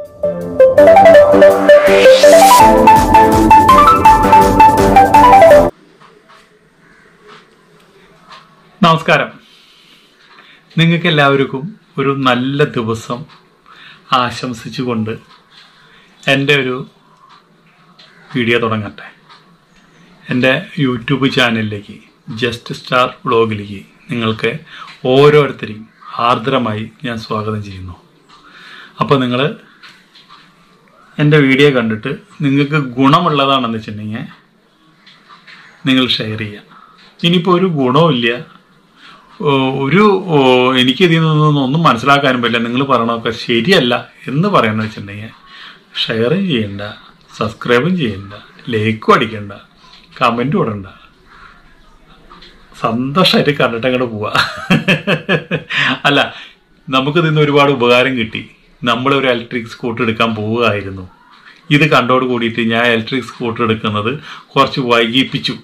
നമസ്കാരം നിങ്ങൾക്ക് എല്ലാവർക്കും ഒരു നല്ല ദിവസം ആശംസിച്ചുകൊണ്ട് എൻ്റെ ഒരു വീഡിയോ തുടങ്ങട്ടെ എൻ്റെ യൂട്യൂബ് ചാനലിലേക്ക് ജസ്റ്റ് സ്റ്റാർ വ്ളോഗിലേക്ക് നിങ്ങൾക്ക് ഓരോരുത്തരെയും ആർദ്രമായി ഞാൻ സ്വാഗതം ചെയ്യുന്നു അപ്പോൾ നിങ്ങൾ എൻ്റെ വീഡിയോ കണ്ടിട്ട് നിങ്ങൾക്ക് ഗുണമുള്ളതാണെന്ന് വെച്ചിട്ടുണ്ടെങ്കിൽ നിങ്ങൾ ഷെയർ ചെയ്യുക ഇനിയിപ്പോൾ ഒരു ഗുണവുമില്ല ഓ, ഒരു ഓ, എനിക്ക് ഇതിൽ നിന്നൊന്നും ഒന്നും മനസ്സിലാക്കാനും പറ്റില്ല നിങ്ങൾ പറയണതൊക്കെ ശരിയല്ല എന്ന് പറയുന്നത് വെച്ചിട്ടുണ്ടെങ്കിൽ ഷെയറും ചെയ്യണ്ട സബ്സ്ക്രൈബും ചെയ്യണ്ട ലൈക്കും അടിക്കണ്ട കമൻറ്റും ഇടണ്ട സന്തോഷമായിട്ട് കണ്ടിട്ട് അങ്ങോട്ട് പോവാ അല്ല നമുക്ക് ഇതിന്ന് ഒരുപാട് ഉപകാരം കിട്ടി നമ്മൾ ഒരു ഇലക്ട്രിക് സ്കൂട്ടർ എടുക്കാൻ പോവുകയായിരുന്നു ഇത് കണ്ടോട് കൂടിയിട്ട് ഞാൻ ഇലക്ട്രിക് സ്കൂട്ടർ എടുക്കുന്നത് കുറച്ച് വൈകിപ്പിച്ചു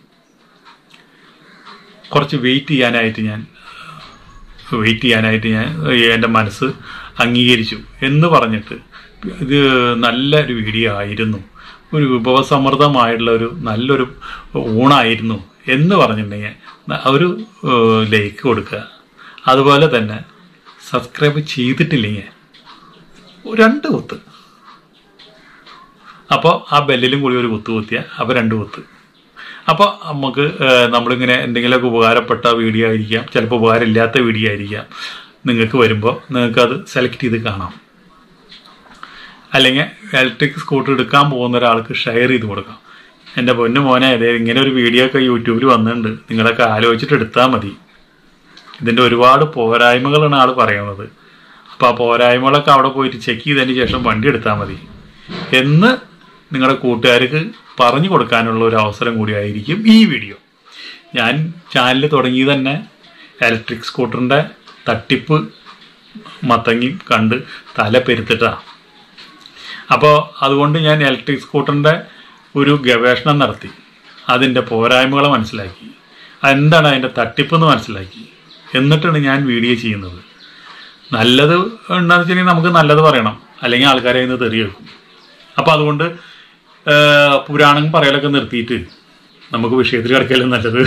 കുറച്ച് വെയിറ്റ് ചെയ്യാനായിട്ട് ഞാൻ വെയിറ്റ് ചെയ്യാനായിട്ട് ഞാൻ എൻ്റെ മനസ്സ് അംഗീകരിച്ചു എന്ന് പറഞ്ഞിട്ട് ഇത് നല്ലൊരു വീഡിയോ ആയിരുന്നു ഒരു വിഭവസമൃദ്ധമായിട്ടുള്ള ഒരു നല്ലൊരു ഊണായിരുന്നു എന്ന് പറഞ്ഞിട്ടുണ്ടെങ്കിൽ ന- ഒരു ലൈക്ക് കൊടുക്കുക അതുപോലെ തന്നെ സബ്സ്ക്രൈബ് ചെയ്തിട്ടില്ലെങ്കിൽ രണ്ട് കുത്ത് അപ്പോൾ ആ ബെല്ലിലും കൂടി ഒരു കുത്ത് കുത്തിയാൽ അപ്പോൾ രണ്ട് കുത്ത് അപ്പോൾ നമുക്ക് ഏഹ്, നമ്മളിങ്ങനെ എന്തെങ്കിലുമൊക്കെ ഉപകാരപ്പെട്ട വീഡിയോ ആയിരിക്കാം ചിലപ്പോൾ ഉപകാരമില്ലാത്ത വീഡിയോ ആയിരിക്കാം നിങ്ങൾക്ക് വരുമ്പോൾ നിങ്ങൾക്കത് സെലക്ട് ചെയ്ത് കാണാം അല്ലെങ്കിൽ ഇലക്ട്രിക് സ്കൂട്ടർ എടുക്കാൻ പോകുന്ന ഒരാൾക്ക് ഷെയർ ചെയ്ത് കൊടുക്കാം എൻ്റെ പൊന്നു മോനെ അതെ ഇങ്ങനെ ഒരു വീഡിയോ ഒക്കെ യൂട്യൂബിൽ വന്നിട്ടുണ്ട് നിങ്ങളൊക്കെ ആലോചിച്ചിട്ട് എടുത്താൽ മതി ഇതിൻ്റെ ഒരുപാട് പോരായ്മകളാണ് ആൾ പറയുന്നത് അപ്പോൾ ആ പോരായ്മകളൊക്കെ അവിടെ പോയിട്ട് ചെക്ക് ചെയ്തതിന് ശേഷം വണ്ടി എടുത്താൽ മതി എന്ന് നിങ്ങളുടെ കൂട്ടുകാർക്ക് പറഞ്ഞു കൊടുക്കാനുള്ള ഒരു അവസരം കൂടിയായിരിക്കും ഈ വീഡിയോ ഞാൻ ചാനൽ തുടങ്ങി തന്നെ ഇലക്ട്രിക് സ്കൂട്ടറിൻ്റെ തട്ടിപ്പ് മത്തങ്ങി കണ്ട് തല പെരുത്തിട്ടാണ് അപ്പോൾ അതുകൊണ്ട് ഞാൻ ഇലക്ട്രിക് സ്കൂട്ടറിൻ്റെ ഒരു ഗവേഷണം നടത്തി അതിൻ്റെ പോരായ്മകളെ മനസ്സിലാക്കി എന്താണ് അതിൻ്റെ തട്ടിപ്പ് എന്ന് മനസ്സിലാക്കി എന്നിട്ടാണ് ഞാൻ വീഡിയോ ചെയ്യുന്നത് നല്ലത് എന്താണെന്ന് വെച്ചിട്ടുണ്ടെങ്കിൽ നമുക്ക് നല്ലത് പറയണം അല്ലെങ്കിൽ ആൾക്കാരെ ഇന്ന് തെറി കേൾക്കും അപ്പോൾ അതുകൊണ്ട് ആ, പുരാണം പറയലൊക്കെ നിർത്തിയിട്ട് നമുക്ക് വിഷയത്തിൽ കിടക്കല്ലേ നല്ലത്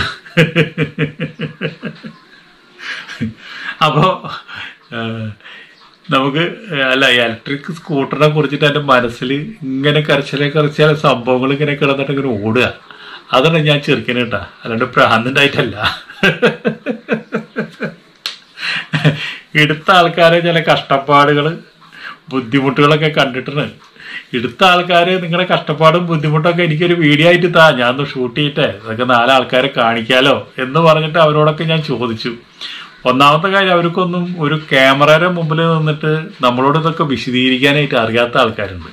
അപ്പോൾ നമുക്ക് അല്ല ഇലക്ട്രിക് സ്കൂട്ടറിനെ കുറിച്ചിട്ട് എൻ്റെ മനസ്സിൽ ഇങ്ങനെ കരച്ചിലെ കരച്ചിലെ സംഭവങ്ങൾ ഇങ്ങനെ കിടന്നിട്ട് ഇങ്ങനെ ഓടുക അതാണ് ഞാൻ ചെറുക്കന് കേട്ടാ അല്ലാണ്ട് പ്രാന്തണ്ടായിട്ടല്ല എടുത്ത ആൾക്കാരെ ചില കഷ്ടപ്പാടുകൾ ബുദ്ധിമുട്ടുകളൊക്കെ കണ്ടിട്ടുണ്ട് എടുത്ത ആൾക്കാർ നിങ്ങളുടെ കഷ്ടപ്പാടും ബുദ്ധിമുട്ടൊക്കെ എനിക്കൊരു വീഡിയോ ആയിട്ട് താ ഞാൻ ഒന്ന് ഷൂട്ട് ചെയ്യട്ടെ അതൊക്കെ നാലാൾക്കാരെ കാണിക്കാലോ എന്ന് പറഞ്ഞിട്ട് അവരോടൊക്കെ ഞാൻ ചോദിച്ചു ഒന്നാമത്തെ കാര്യം അവർക്കൊന്നും ഒരു ക്യാമറയുടെ മുമ്പിൽ നിന്നിട്ട് നമ്മളോട് ഇതൊക്കെ വിശദീകരിക്കാനായിട്ട് അറിയാത്ത ആൾക്കാരുണ്ട്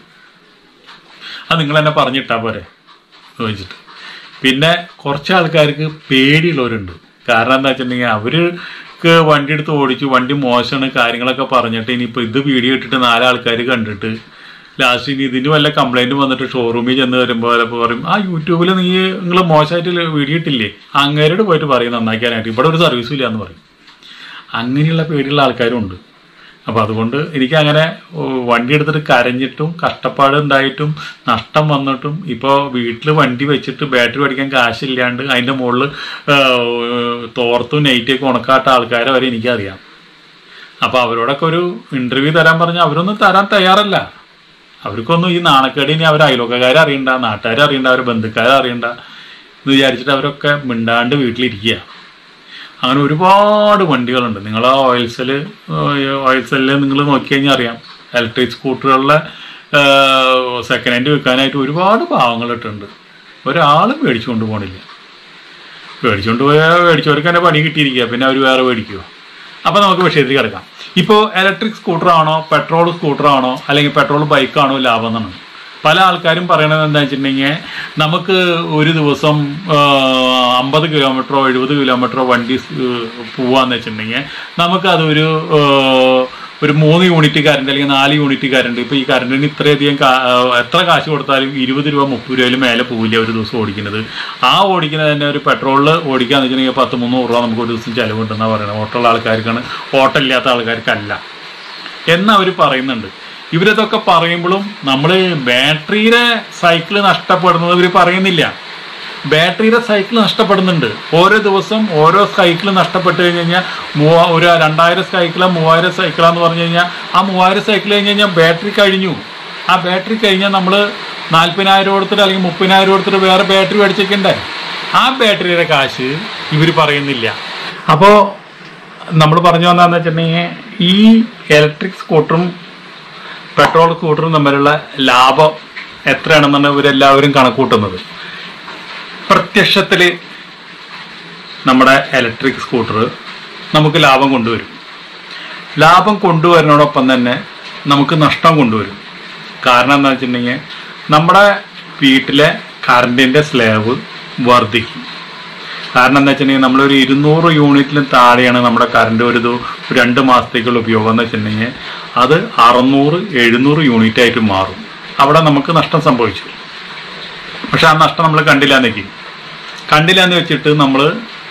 അത് നിങ്ങൾ എന്നെ പറഞ്ഞിട്ടാ പോരെ ചോദിച്ചിട്ട് പിന്നെ കുറച്ച് ആൾക്കാർക്ക് പേടിയുള്ളവരുണ്ട് കാരണം എന്താ വെച്ചിട്ടുണ്ടെങ്കിൽ അവർക്ക് വണ്ടി എടുത്ത് ഓടിച്ചു വണ്ടി മോശമാണ് കാര്യങ്ങളൊക്കെ പറഞ്ഞിട്ട് ഇനിയിപ്പോൾ ഇത് വീഡിയോ ഇട്ടിട്ട് നാലാൾക്കാർ കണ്ടിട്ട് ലാസ്റ്റ് ഇനി ഇതിന് വല്ല കംപ്ലൈന്റ് വന്നിട്ട് ഷോറൂമിൽ ചെന്ന് വരുമ്പോൾ ചിലപ്പോൾ പറയും ആ യൂട്യൂബിൽ നീ നിങ്ങൾ മോശമായിട്ട് വീഡിയോ ഇട്ടില്ലേ അങ്ങേരോട് പോയിട്ട് പറയും നന്നാക്കാനായിട്ട് ഇവിടെ ഒരു സർവീസും ഇല്ല എന്ന് പറയും അങ്ങനെയുള്ള പേടിയുള്ള ആൾക്കാരും ഉണ്ട് അപ്പോൾ അതുകൊണ്ട് എനിക്ക് അങ്ങനെ ഓ, വണ്ടി എടുത്തിട്ട് കരഞ്ഞിട്ടും കഷ്ടപ്പാട് ഉണ്ടായിട്ടും നഷ്ടം വന്നിട്ടും ഇപ്പോൾ വീട്ടിൽ വണ്ടി വെച്ചിട്ട് ബാറ്ററി മേടിക്കാൻ കാശില്ലാണ്ട് അതിൻ്റെ മുകളിൽ തോർത്തും നെയ്റ്റൊക്കെ ഉണക്കാത്ത ആൾക്കാരെ വരെ എനിക്കറിയാം അപ്പോൾ അവരോടൊക്കെ ഒരു ഇൻ്റർവ്യൂ തരാൻ പറഞ്ഞാൽ അവരൊന്നും തരാൻ തയ്യാറല്ല അവർക്കൊന്നും ഈ നാണക്കേട് ഇനി അവർ അയൽവക്കക്കാരെ അറിയണ്ട നാട്ടുകാരെ അറിയണ്ട അവർ ബന്ധുക്കാരെ അറിയണ്ട എന്ന് വിചാരിച്ചിട്ട് അവരൊക്കെ മിണ്ടാണ്ട് വീട്ടിലിരിക്കുക അങ്ങനെ ഒരുപാട് വണ്ടികളുണ്ട് നിങ്ങൾ ആ ഓയിൽ സെല് ഓയിൽ സെല്ലിൽ നിങ്ങൾ നോക്കിക്കഴിഞ്ഞാൽ അറിയാം ഇലക്ട്രിക് സ്കൂട്ടറുകളിലെ സെക്കൻഡ് ഹാൻഡ് വിൽക്കാനായിട്ട് ഒരുപാട് പാവങ്ങളിട്ടുണ്ട് ഒരാളും മേടിച്ചുകൊണ്ട് പോകണില്ല മേടിച്ചുകൊണ്ട് പോയാൽ മേടിച്ചവർക്ക് തന്നെ പണി കിട്ടിയിരിക്കുക പിന്നെ അവർ വേറെ മേടിക്കുമോ അപ്പോൾ നമുക്ക് വിഷയത്തിൽ കിടക്കാം ഇപ്പോൾ ഇലക്ട്രിക് സ്കൂട്ടറാണോ പെട്രോൾ സ്കൂട്ടറാണോ അല്ലെങ്കിൽ പെട്രോൾ ബൈക്കാണോ ലാഭം എന്നാണ് പല ആൾക്കാരും പറയണത് എന്താ വെച്ചിട്ടുണ്ടെങ്കിൽ നമുക്ക് ഒരു ദിവസം അമ്പത് കിലോമീറ്ററോ എഴുപത് കിലോമീറ്ററോ വണ്ടി സ്- പോവാന്ന് വെച്ചിട്ടുണ്ടെങ്കിൽ നമുക്കതൊരു ആ, ഒരു മൂന്ന് യൂണിറ്റ് കറണ്ട് അല്ലെങ്കിൽ നാല് യൂണിറ്റ് കറണ്ട് ഇപ്പോൾ ഈ കറണ്ടിന് ഇത്രയധികം കാ- ആ, എത്ര കാശ് കൊടുത്താലും ഇരുപത് രൂപ മുപ്പത് രൂപയിൽ മേലെ പോവില്ല ഒരു ദിവസം ഓടിക്കുന്നത് ആ ഓടിക്കുന്നത് തന്നെ ഒരു പെട്രോളിൽ ഓടിക്കാന്ന് വെച്ചിട്ടുണ്ടെങ്കിൽ പത്ത് മുന്നൂറ് രൂപ നമുക്ക് ഒരു ദിവസം ചിലവുണ്ടെന്നാണ് പറയുന്നത് ഓട്ടമുള്ള ആൾക്കാർക്കാണ് ഓട്ടമില്ലാത്ത ആൾക്കാർക്കല്ല എന്ന് അവർ പറയുന്നുണ്ട് ഇവരിതൊക്കെ പറയുമ്പോഴും നമ്മൾ ബാറ്ററിയുടെ സൈക്കിള് നഷ്ടപ്പെടുന്നത് ഇവർ പറയുന്നില്ല ബാറ്ററിയുടെ സൈക്കിൾ നഷ്ടപ്പെടുന്നുണ്ട് ഓരോ ദിവസം ഓരോ സൈക്കിൾ നഷ്ടപ്പെട്ട് കഴിഞ്ഞ് കഴിഞ്ഞാൽ മൂവ ഒരു രണ്ടായിരം സൈക്കിളോ മൂവായിരം സൈക്കിളാന്ന് പറഞ്ഞു കഴിഞ്ഞാൽ ആ മൂവായിരം സൈക്കിൾ കഴിഞ്ഞ് കഴിഞ്ഞാൽ ബാറ്ററി കഴിഞ്ഞു ആ ബാറ്ററി കഴിഞ്ഞാൽ നമ്മൾ നാൽപ്പതിനായിരം കൊടുത്തിട്ട് അല്ലെങ്കിൽ മുപ്പതിനായിരം കൊടുത്തിട്ട് വേറെ ബാറ്ററി മേടിച്ചേക്കണ്ടേ ആ ബാറ്ററിയുടെ കാശ് ഇവർ പറയുന്നില്ല അപ്പോൾ നമ്മൾ പറഞ്ഞു വന്നതെന്ന് വെച്ചിട്ടുണ്ടെങ്കിൽ ഈ ഇലക്ട്രിക് സ്കൂട്ടറും പെട്രോൾ സ്കൂട്ടറും തമ്മിലുള്ള ലാഭം എത്രയാണെന്നാണ് ഇവരെല്ലാവരും കണക്കൂട്ടുന്നത് പ്രത്യക്ഷത്തിൽ നമ്മുടെ ഇലക്ട്രിക് സ്കൂട്ടർ നമുക്ക് ലാഭം കൊണ്ടുവരും ലാഭം കൊണ്ടുവരുന്നതോടൊപ്പം തന്നെ നമുക്ക് നഷ്ടം കൊണ്ടുവരും കാരണം എന്താ വെച്ചിട്ടുണ്ടെങ്കിൽ നമ്മുടെ വീട്ടിലെ കറണ്ടിൻ്റെ സ്ലാബ് വർദ്ധിക്കും കാരണം എന്താ വെച്ചിട്ടുണ്ടെങ്കിൽ നമ്മളൊരു ഇരുന്നൂറ് യൂണിറ്റിലും താഴെയാണ് നമ്മുടെ കറണ്ട് ഒരു ദു- രണ്ട് മാസത്തേക്കുള്ള ഉപയോഗം എന്ന് വെച്ചിട്ടുണ്ടെങ്കിൽ അത് അറുന്നൂറ് എഴുന്നൂറ് യൂണിറ്റ് ആയിട്ട് മാറും അവിടെ നമുക്ക് നഷ്ടം സംഭവിച്ചു പക്ഷെ ആ നഷ്ടം നമ്മൾ കണ്ടില്ല എന്നേക്ക് കണ്ടില്ല എന്ന് വെച്ചിട്ട് നമ്മൾ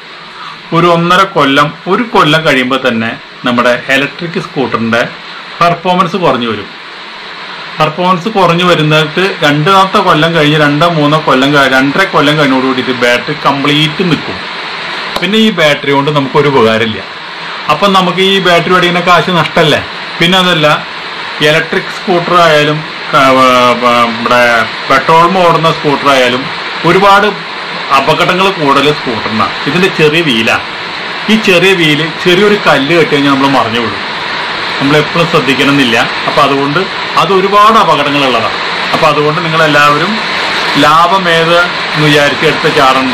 ഒരു ഒന്നര കൊല്ലം ഒരു കൊല്ലം കഴിയുമ്പോൾ തന്നെ നമ്മുടെ ഇലക്ട്രിക് സ്കൂട്ടറിൻ്റെ പെർഫോമൻസ് കുറഞ്ഞു വരും പെർഫോമൻസ് കുറഞ്ഞു വരുന്നിട്ട് രണ്ടാമത്തെ കൊല്ലം കഴിഞ്ഞ് രണ്ടോ മൂന്നോ കൊല്ലം കഴി- രണ്ടര കൊല്ലം കഴിഞ്ഞോട് കൂടിയിട്ട് ബാറ്ററി കംപ്ലീറ്റ് നിൽക്കും പിന്നെ ഈ ബാറ്ററി കൊണ്ട് നമുക്കൊരു ഉപകാരമില്ല അപ്പം നമുക്ക് ഈ ബാറ്ററി മേടിക്കുന്ന കാശ് നഷ്ടമല്ലേ പിന്നെ അതല്ല ഇലക്ട്രിക് സ്കൂട്ടർ ആയാലും ആ, ആ, നമ്മുടെ പെട്രോൾ ഓടുന്ന സ്കൂട്ടർ ആയാലും ഒരുപാട് അപകടങ്ങൾ കൂടുതൽ സ്കൂട്ടറിനാണ് ഇതിൻ്റെ ചെറിയ വീലാണ് ഈ ചെറിയ വീല് ചെറിയൊരു കല്ല് കെട്ടി കഴിഞ്ഞാൽ നമ്മൾ മറിഞ്ഞു വിടും നമ്മൾ എപ്പോഴും ശ്രദ്ധിക്കണമെന്നില്ല അപ്പം അതുകൊണ്ട് അത് ഒരുപാട് അപകടങ്ങളുള്ളതാണ് അപ്പം അതുകൊണ്ട് നിങ്ങളെല്ലാവരും ലാഭം ഏത് എന്ന് വിചാരിച്ച് എടുത്ത് ചാടണ്ട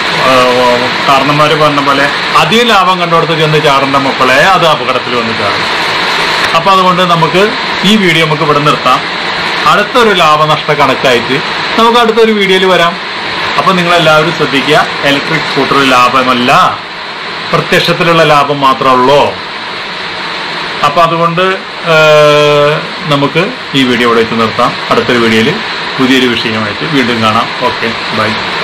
കാരണന്മാർ പറഞ്ഞ പോലെ അധികം ലാഭം കണ്ടുകൊടുത്ത് ചെന്ന് ചാടേണ്ട മക്കളെ അത് അപകടത്തിൽ വന്ന് ചാടും അപ്പം അതുകൊണ്ട് നമുക്ക് ഈ വീഡിയോ നമുക്ക് ഇവിടെ നിർത്താം അടുത്തൊരു ലാഭനഷ്ട കണക്കായിട്ട് നമുക്ക് അടുത്തൊരു വീഡിയോയിൽ വരാം അപ്പം നിങ്ങളെല്ലാവരും ശ്രദ്ധിക്കുക ഇലക്ട്രിക് സ്കൂട്ടർ ലാഭമല്ല പ്രത്യക്ഷത്തിലുള്ള ലാഭം മാത്രമേ ഉള്ളൂ അപ്പൊ അതുകൊണ്ട് ആ, നമുക്ക് ഈ വീഡിയോ ഇവിടെ വെച്ച് നിർത്താം അടുത്തൊരു വീഡിയോയിൽ പുതിയൊരു വിഷയമായിട്ട് വീണ്ടും കാണാം ഓക്കെ ബൈ